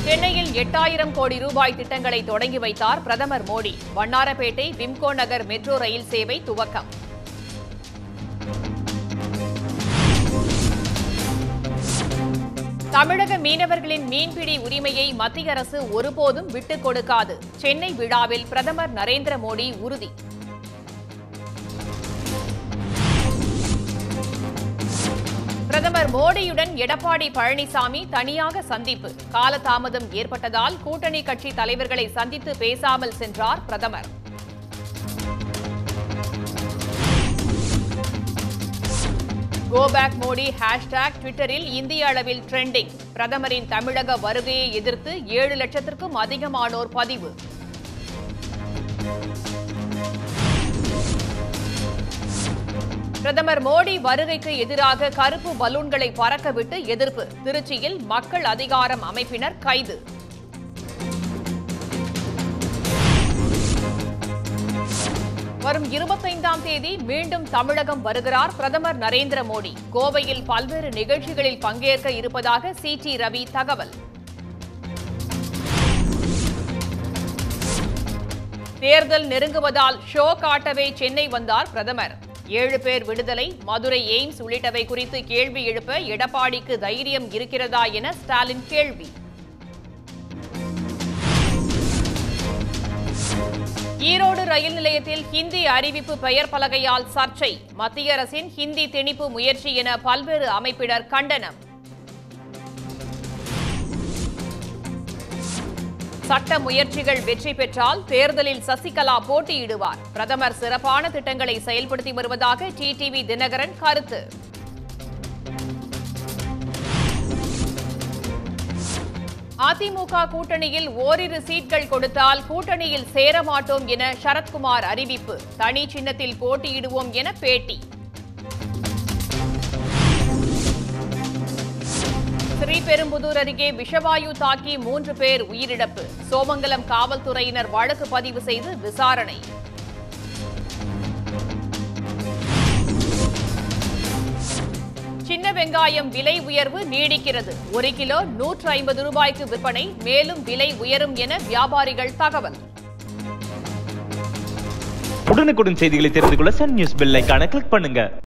சென்னையில் எட்டாயிரம் கோடி ரூபாய் திட்டங்களை தொடங்கி வைத்தார் பிரதமர் மோடி வண்ணாரப்பேட்டை விம்கோ நகர் மெட்ரோ ரயில் சேவை துவக்கம் தமிழக மீனவர்களின் மீன்பிடி உரிமையை மத்திய அரசு ஒருபோதும் விட்டுக் கொடுக்காது சென்னை விழாவில் பிரதமர் நரேந்திர மோடி உறுதி பிரதமர் மோடியுடன் எடப்பாடி பழனிசாமி தனியாக சந்திப்பு காலதாமதம் ஏற்பட்டதால் கூட்டணி கட்சி தலைவர்களை சந்தித்து பேசாமல் சென்றார் பிரதமர் கோபேக் மோடி ஹேஷ்டேக் ட்விட்டரில் இந்திய அளவில் ட்ரெண்டிங் பிரதமரின் தமிழக வருகையை எதிர்த்து ஏழு லட்சத்திற்கும் அதிகமானோர் பதிவு பிரதமர் மோடி வருகைக்கு எதிராக கருப்பு பலூன்களை பறக்கவிட்டு எதிர்ப்பு திருச்சியில் மக்கள் அதிகாரம் அமைப்பினர் கைது வரும் இருபத்தைந்தாம் தேதி மீண்டும் தமிழகம் வருகிறார் பிரதமர் நரேந்திர மோடி கோவையில் பல்வேறு நிகழ்ச்சிகளில் பங்கேற்க இருப்பதாக சி டி ரவி தகவல் தேர்தல் நெருங்குவதால் ஷோ காட்டவே சென்னை வந்தார் பிரதமர் ஏழு பேர் விடுதலை மதுரை எய்ம்ஸ் உள்ளிட்டவை குறித்து கேள்வி எழுப்ப எடப்பாடிக்கு தைரியம் இருக்கிறதா என ஸ்டாலின் கேள்வி ஈரோடு ரயில் நிலையத்தில் ஹிந்தி அறிவிப்பு பெயர் பலகையால் சர்ச்சை மத்திய அரசின் ஹிந்தி திணிப்பு முயற்சி என பல்வேறு அமைப்பினர் கண்டனம் சட்ட முயற்சிகள் வெற்றி பெற்றால் தேர்தலில் சசிகலா போட்டியிடுவார் பிரதமர் சிறப்பான திட்டங்களை செயல்படுத்தி வருவதாக டிடிவி தினகரன் கருத்து அதிமுக கூட்டணியில் ஓரிரு சீட்கள் கொடுத்தால் கூட்டணியில் சேரமாட்டோம் என சரத்குமார் அறிவிப்பு தனி சின்னத்தில் போட்டியிடுவோம் என பேட்டி ஸ்ரீபெரும்புதூர் அருகே விஷவாயு தாக்கி மூன்று பேர் உயிரிழப்பு சோமங்கலம் காவல்துறையினர் வழக்கு பதிவு செய்து விசாரணை சின்ன வெங்காயம் விலை உயர்வு நீடிக்கிறது ஒரு கிலோ நூற்று ஐம்பது ரூபாய்க்கு விற்பனை மேலும் விலை உயரும் என வியாபாரிகள் தகவல் உடனுக்குடன் செய்திகளை தெரிந்து கொள்ள சன் நியூஸ் பெல் ஐகானை கிளிக் பண்ணுங்க